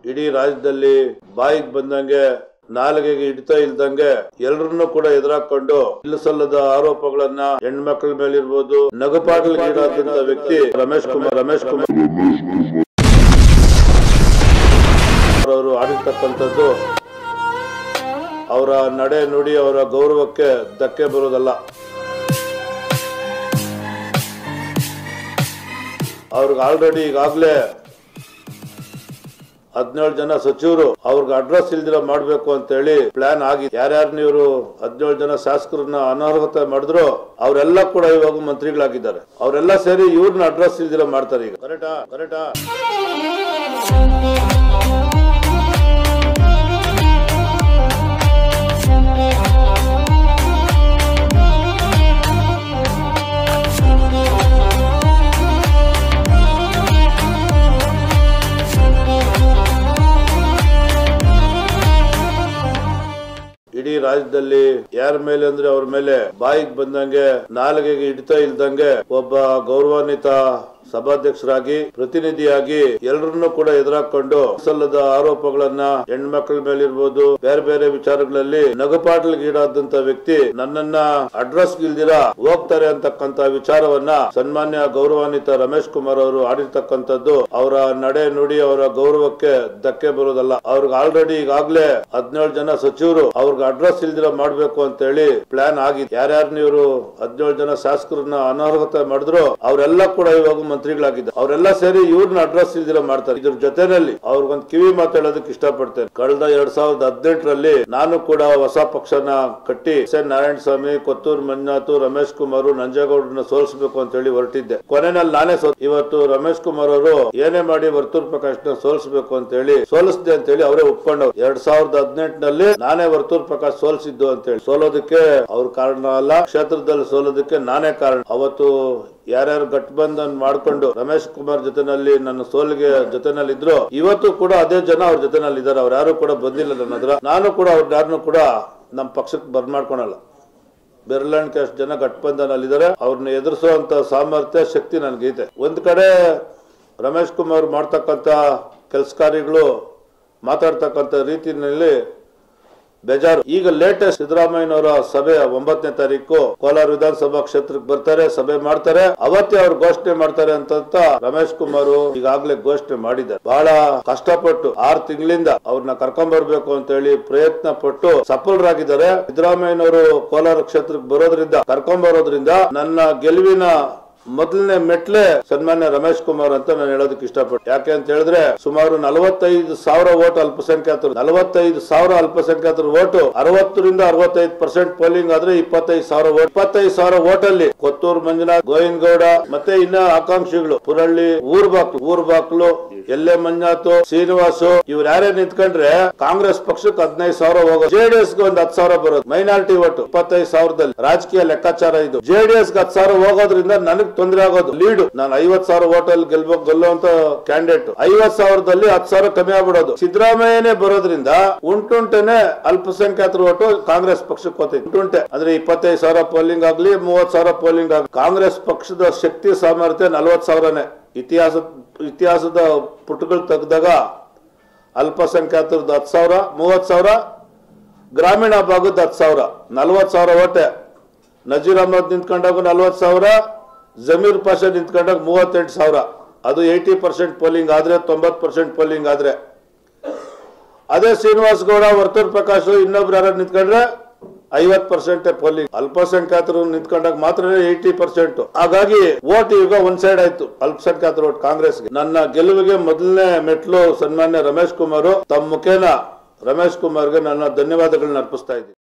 ಇಡೀ ರಾಜ್ಯದಲ್ಲಿ ಬಾಯಿಗೆ ಬಂದಂಗೆ ನಾಲಿಗೆಗೆ ಹಿಡಿತ ಇಲ್ದಂಗೆ ಎಲ್ರನ್ನೂ ಕೂಡ ಎದುರಾಕೊಂಡು ಇಲ್ಲಸಲ್ಲದ ಆರೋಪಗಳನ್ನ ಹೆಣ್ಮಕ್ಳ ಮೇಲಿರ್ಬೋದು ನಗಪಾಟಲ್ಗೀಡಾದಂತ ವ್ಯಕ್ತಿ ರಮೇಶ್ ಕುಮಾರ್ ರಮೇಶ್ ಕುಮಾರ್ ಅವರು ಆಡಿರ್ತಕ್ಕಂಥದ್ದು ಅವರ ನಡೆ ನುಡಿ ಅವರ ಗೌರವಕ್ಕೆ ಧಕ್ಕೆ ಬರೋದಲ್ಲ ಅವ್ರಿಗೆ ಆಲ್ರೆಡಿ ಈಗಾಗಲೇ ಹದಿನೇಳು ಜನ ಸಚಿವರು ಅವ್ರಿಗೆ ಅಡ್ರೆಸ್ ಇಲ್ದಿರ ಮಾಡ್ಬೇಕು ಅಂತ ಹೇಳಿ ಪ್ಲಾನ್ ಆಗಿದೆ ಯಾರ್ಯಾರನ್ನ ಇವರು ಹದಿನೇಳು ಜನ ಶಾಸಕರನ್ನ ಅನರ್ಹತೆ ಮಾಡಿದ್ರು ಅವರೆಲ್ಲ ಕೂಡ ಇವಾಗ ಮಂತ್ರಿಗಳಾಗಿದ್ದಾರೆ ಅವರೆಲ್ಲ ಸೇರಿ ಇವ್ರನ್ನ ಅಡ್ರೆಸ್ ಇಲ್ದಿರ ಮಾಡ್ತಾರೆ ಈಗ ಕರೆಕ್ಟಾ ಕರೆಕ್ಟಾ ಇಡೀ ರಾಜ್ಯದಲ್ಲಿ ಯಾರ ಮೇಲೆ ಅಂದ್ರೆ ಅವ್ರ ಮೇಲೆ ಬಾಯಿಗೆ ಬಂದಂಗೆ ನಾಲಿಗೆಗೆ ಹಿಡಿತ ಇಲ್ದಂಗೆ ಒಬ್ಬ ಗೌರವಾನ್ವಿತ ಸಭಾಧ್ಯಕ್ಷರಾಗಿ ಪ್ರತಿನಿಧಿಯಾಗಿ ಎಲ್ಲರನ್ನೂ ಕೂಡ ಎದುರಾಕೊಂಡು ಸಲ್ಲದ ಆರೋಪಗಳನ್ನ ಹೆಣ್ಮಕ್ಳ ಮೇಲಿರ್ಬೋದು ಬೇರೆ ಬೇರೆ ವಿಚಾರಗಳಲ್ಲಿ ನಗಪಾಟಲ್ಗೀಡಾದಂತ ವ್ಯಕ್ತಿ ನನ್ನನ್ನ ಅಡ್ರೆಸ್ ಇಲ್ದಿರ ಹೋಗ್ತಾರೆ ಅಂತಕ್ಕಂತ ವಿಚಾರವನ್ನ ಸನ್ಮಾನ್ಯ ಗೌರವಾನ್ವಿತ ರಮೇಶ್ ಕುಮಾರ್ ಅವರು ಆಡಿರ್ತಕ್ಕಂಥದ್ದು ಅವರ ನಡೆ ನುಡಿ ಅವರ ಗೌರವಕ್ಕೆ ಧಕ್ಕೆ ಬರೋದಲ್ಲ ಅವ್ರಿಗೆ ಆಲ್ರೆಡಿ ಈಗಾಗಲೇ ಹದಿನೇಳು ಜನ ಸಚಿವರು ಅವ್ರಿಗೆ ಅಡ್ರೆಸ್ ಇಲ್ದಿರ ಮಾಡ್ಬೇಕು ಅಂತ ಹೇಳಿ ಪ್ಲಾನ್ ಆಗಿದೆ ಯಾರ್ಯಾರನ್ನ ಇವರು ಹದಿನೇಳು ಜನ ಶಾಸಕರನ್ನ ಅನರ್ಹತೆ ಮಾಡಿದ್ರು ಅವರೆಲ್ಲ ಕೂಡ ಇವಾಗ ಮಂತ್ರಿಗಳಾಗಿದ್ದಾರೆ ಅವರೆಲ್ಲ ಸೇರಿ ಇವ್ರನ್ನ ಅಡ್ರೆಸ್ ಇಲ್ದಿರ ಮಾಡ್ತಾರೆ ಇದ್ರ ಜೊತೆನಲ್ಲಿ ಅವ್ರಿಗೊಂದು ಕಿವಿ ಮಾತಾಡೋದಕ್ಕೆ ಇಷ್ಟಪಡ್ತೇನೆ ಕಳೆದ ಎರಡ್ ಸಾವಿರದ ಹದಿನೆಂಟರಲ್ಲಿ ನಾನು ಕೂಡ ಹೊಸ ಪಕ್ಷನ ಕಟ್ಟಿ ಎಸ್ ಎನ್ ನಾರಾಯಣ ಸ್ವಾಮಿ ಕೊತ್ತೂರು ಮಂಜುನಾಥ್ ರಮೇಶ್ ಕುಮಾರ್ ನಂಜೇಗೌಡರನ್ನ ಸೋಲಿಸಬೇಕು ಅಂತ ಹೇಳಿ ಹೊರಟಿದ್ದೆ ಕೊನೆನಲ್ಲಿ ನಾನೇ ಸೋತ್ ಇವತ್ತು ರಮೇಶ್ ಕುಮಾರ್ ಅವರು ಏನೇ ಮಾಡಿ ವರ್ತೂರ್ ಪ್ರಕಾಶ್ನ ಸೋಲಿಸಬೇಕು ಅಂತ ಹೇಳಿ ಸೋಲಿಸಿದೆ ಅಂತ ಹೇಳಿ ಅವರೇ ಒಪ್ಕೊಂಡವ್ರು ಎರಡ್ ಸಾವಿರದ ಹದಿನೆಂಟನಲ್ಲಿ ನಾನೇ ವರ್ತೂರ್ ಪ್ರಕಾಶ್ ಸೋಲಿಸಿದ್ದು ಅಂತ ಹೇಳಿ ಸೋಲೋದಕ್ಕೆ ಅವ್ರ ಕಾರಣ ಅಲ್ಲ ಕ್ಷೇತ್ರದಲ್ಲಿ ಸೋಲೋದಕ್ಕೆ ನಾನೇ ಕಾರಣ ಅವತ್ತು ಯಾರ್ಯಾರು ಗಠಬಂಧನ್ ಮಾಡ್ಕೊಂಡು ರಮೇಶ್ ಕುಮಾರ್ ಜೊತೆನಲ್ಲಿ ನನ್ನ ಸೋಲಿಗೆ ಜೊತೆನಲ್ಲಿ ಇದ್ರು ಇವತ್ತು ಕೂಡ ಅದೇ ಜನ ಅವ್ರ ಜೊತೆನಲ್ಲಿ ಇದ್ದಾರೆ ಅವ್ರು ಯಾರು ಕೂಡ ಬಂದಿಲ್ಲ ನನ್ನ ಹತ್ರ ನಾನು ಕೂಡ ಅವ್ರ ಯಾರನ್ನು ಕೂಡ ನಮ್ಮ ಪಕ್ಷಕ್ಕೆ ಬರ್ಮಾಡ್ಕೊಳಲ್ಲ ಬೆರಳಣಿಕೆ ಅಷ್ಟು ಜನ ಗಠಬಂಧನಲ್ಲಿದ್ದಾರೆ ಅವ್ರನ್ನ ಎದುರಿಸುವಂತ ಸಾಮರ್ಥ್ಯ ಶಕ್ತಿ ನನಗೈತೆ ಒಂದ್ ಕಡೆ ರಮೇಶ್ ಕುಮಾರ್ ಮಾಡ್ತಕ್ಕಂಥ ಕೆಲಸ ಕಾರ್ಯಗಳು ಮಾತಾಡ್ತಕ್ಕಂಥ ರೀತಿಯಲ್ಲಿ ಬೇಜಾರು ಈಗ ಲೇಟೆಸ್ಟ್ ಸಿದ್ದರಾಮಯ್ಯನವರ ಸಭೆ ಒಂಬತ್ತನೇ ತಾರೀಕು ಕೋಲಾರ ವಿಧಾನಸಭಾ ಕ್ಷೇತ್ರಕ್ಕೆ ಬರ್ತಾರೆ ಸಭೆ ಮಾಡ್ತಾರೆ ಅವತ್ತೇ ಅವ್ರು ಘೋಷಣೆ ಮಾಡ್ತಾರೆ ಅಂತ ರಮೇಶ್ ಕುಮಾರ್ ಈಗಾಗಲೇ ಘೋಷಣೆ ಮಾಡಿದ್ದಾರೆ ಬಹಳ ಕಷ್ಟಪಟ್ಟು ಆರು ತಿಂಗಳಿಂದ ಅವ್ರನ್ನ ಕರ್ಕೊಂಡ್ ಬರ್ಬೇಕು ಅಂತ ಹೇಳಿ ಪ್ರಯತ್ನ ಪಟ್ಟು ಸಫಲರಾಗಿದ್ದಾರೆ ಸಿದ್ದರಾಮಯ್ಯನವರು ಕೋಲಾರ ಕ್ಷೇತ್ರಕ್ಕೆ ಬರೋದ್ರಿಂದ ಕರ್ಕೊಂಡ್ ಬರೋದ್ರಿಂದ ನನ್ನ ಗೆಲುವಿನ ಮೊದಲನೇ ಮೆಟ್ಲೆ ಸನ್ಮಾನ್ಯ ರಮೇಶ್ ಕುಮಾರ್ ಅಂತ ನಾನು ಹೇಳೋದಕ್ಕೆ ಇಷ್ಟಪಟ್ಟೆ ಯಾಕೆ ಅಂತ ಹೇಳಿದ್ರೆ ಸುಮಾರು ನಲವತ್ತೈದು ಸಾವಿರ ಓಟ್ ಅಲ್ಪಸಂಖ್ಯಾತರು ನಲವತ್ತೈದು ಸಾವಿರ ಅಲ್ಪಸಂಖ್ಯಾತರ ಓಟು ಅರವತ್ತರಿಂದ ಅರವತ್ತೈದು ಪರ್ಸೆಂಟ್ ಪೋಲಿಂಗ್ ಆದ್ರೆ ಇಪ್ಪತ್ತೈದು ಸಾವಿರ ಓಟ್ ಇಪ್ಪತ್ತೈದು ಸಾವಿರ ಓಟ್ ಅಲ್ಲಿ ಕೊತ್ತೂರು ಮಂಜುನಾಥ್ ಗೋವಿಂದಗೌಡ ಮತ್ತೆ ಇನ್ನ ಆಕಾಂಕ್ಷಿಗಳು ಪುರಳ್ಳಿ ಊರ್ ಬಾಕ್ಲು ಊರ್ ಬಾಕ್ಲು ಎಲ್ಲೆ ಮಂಜುನಾಥ್ ಶ್ರೀನಿವಾಸು ಇವ್ರು ಯಾರೇ ನಿಂತ್ಕೊಂಡ್ರೆ ಕಾಂಗ್ರೆಸ್ ಪಕ್ಷಕ್ಕೆ ಹದಿನೈದು ಸಾವಿರ ಹೋಗೋದು ಜೆಡಿಎಸ್ ಗೆ ಒಂದ್ ಹತ್ತು ಸಾವಿರ ಬರೋದು ಮೈನಾರಿಟಿ ಓಟ್ ಇಪ್ಪತ್ತೈದು ಸಾವಿರದಲ್ಲಿ ರಾಜಕೀಯ ಲೆಕ್ಕಾಚಾರ ಇದು ಜೆಡಿಎಸ್ ಗೆ ಹತ್ತು ಸಾವಿರ ಹೋಗೋದ್ರಿಂದ ನನಗ್ ತೊಂದರೆ ಆಗೋದು ಲೀಡು ನಾನು ಐವತ್ ಸಾವಿರ ಓಟ್ ಅಲ್ಲಿ ಗೆಲ್ಬೇಕು ಗೆಲ್ಲುವಂತ ಕ್ಯಾಂಡಿಡೇಟ್ ಐವತ್ ಸಾವಿರದಲ್ಲಿ ಹತ್ತು ಸಾವಿರ ಕಮ್ಮಿ ಆಗ್ಬಿಡೋದು ಸಿದ್ದರಾಮಯ್ಯನೇ ಬರೋದ್ರಿಂದ ಉಂಟುಂಟೆನೆ ಅಲ್ಪಸಂಖ್ಯಾತರ ಓಟು ಕಾಂಗ್ರೆಸ್ ಪಕ್ಷಕ್ಕೆ ಹೋಗ್ತೈತೆ ಉಂಟುಂಟೆ ಅಂದ್ರೆ ಇಪ್ಪತ್ತೈದು ಸಾವಿರ ಪೋಲಿಂಗ್ ಆಗ್ಲಿ ಮೂವತ್ ಸಾವಿರ ಪೋಲಿಂಗ್ ಆಗ್ಲಿ ಕಾಂಗ್ರೆಸ್ ಪಕ್ಷದ ಶಕ್ತಿ ಸಾಮರ್ಥ್ಯ ನಲ್ವತ್ ಸಾವಿರನೇ ಇತಿಹಾಸ ಇತಿಹಾಸದ ಪುಟಗಳು ತೆಗೆದಾಗ ಅಲ್ಪಸಂಖ್ಯಾತರದ್ದು ಹತ್ತು ಸಾವಿರ ಮೂವತ್ ಸಾವಿರ ಗ್ರಾಮೀಣ ಭಾಗದ ಹತ್ತು ಸಾವಿರ ನಲ್ವತ್ ಸಾವಿರ ಓಟೆ ನಜೀರ್ ಅಹಮದ್ ನಿಂತ್ಕೊಂಡಾಗ ನಲ್ವತ್ ಸಾವಿರ ಜಮೀರ್ ಪಾಷಾ ನಿಂತ್ಕೊಂಡಾಗ ಮೂವತ್ತೆಂಟು ಸಾವಿರ ಅದು ಏಯ್ಟಿ ಪರ್ಸೆಂಟ್ ಪೋಲಿಂಗ್ ಆದ್ರೆ ತೊಂಬತ್ ಪರ್ಸೆಂಟ್ ಪೋಲಿಂಗ್ ಆದ್ರೆ ಅದೇ ಶ್ರೀನಿವಾಸ್ ಗೌಡ ವರ್ತೂರ್ ಪ್ರಕಾಶ್ ಇನ್ನೊಬ್ರು ಯಾರು ನಿಂತ್ಕೊಂಡ್ರೆ ಐವತ್ ಪರ್ಸೆಂಟ್ ಪೋಲಿಂಗ್ ಅಲ್ಪಸಂಖ್ಯಾತರು ನಿಂತ್ಕೊಂಡಾಗ ಮಾತ್ರ ಏಯ್ಟಿ ಪರ್ಸೆಂಟ್ ಹಾಗಾಗಿ ಓಟ್ ಈಗ ಒಂದ್ ಸೈಡ್ ಆಯ್ತು ಅಲ್ಪಸಂಖ್ಯಾತರ ಓಟ್ ಕಾಂಗ್ರೆಸ್ಗೆ ನನ್ನ ಗೆಲುವಿಗೆ ಮೊದಲನೇ ಮೆಟ್ಲು ಸನ್ಮಾನ್ಯ ರಮೇಶ್ ಕುಮಾರ್ ತಮ್ಮ ಮುಖೇನ ರಮೇಶ್ ಕುಮಾರ್ಗೆ ನನ್ನ ಧನ್ಯವಾದಗಳನ್ನ ಅರ್ಪಿಸ್ತಾ ಇದ್ದೀನಿ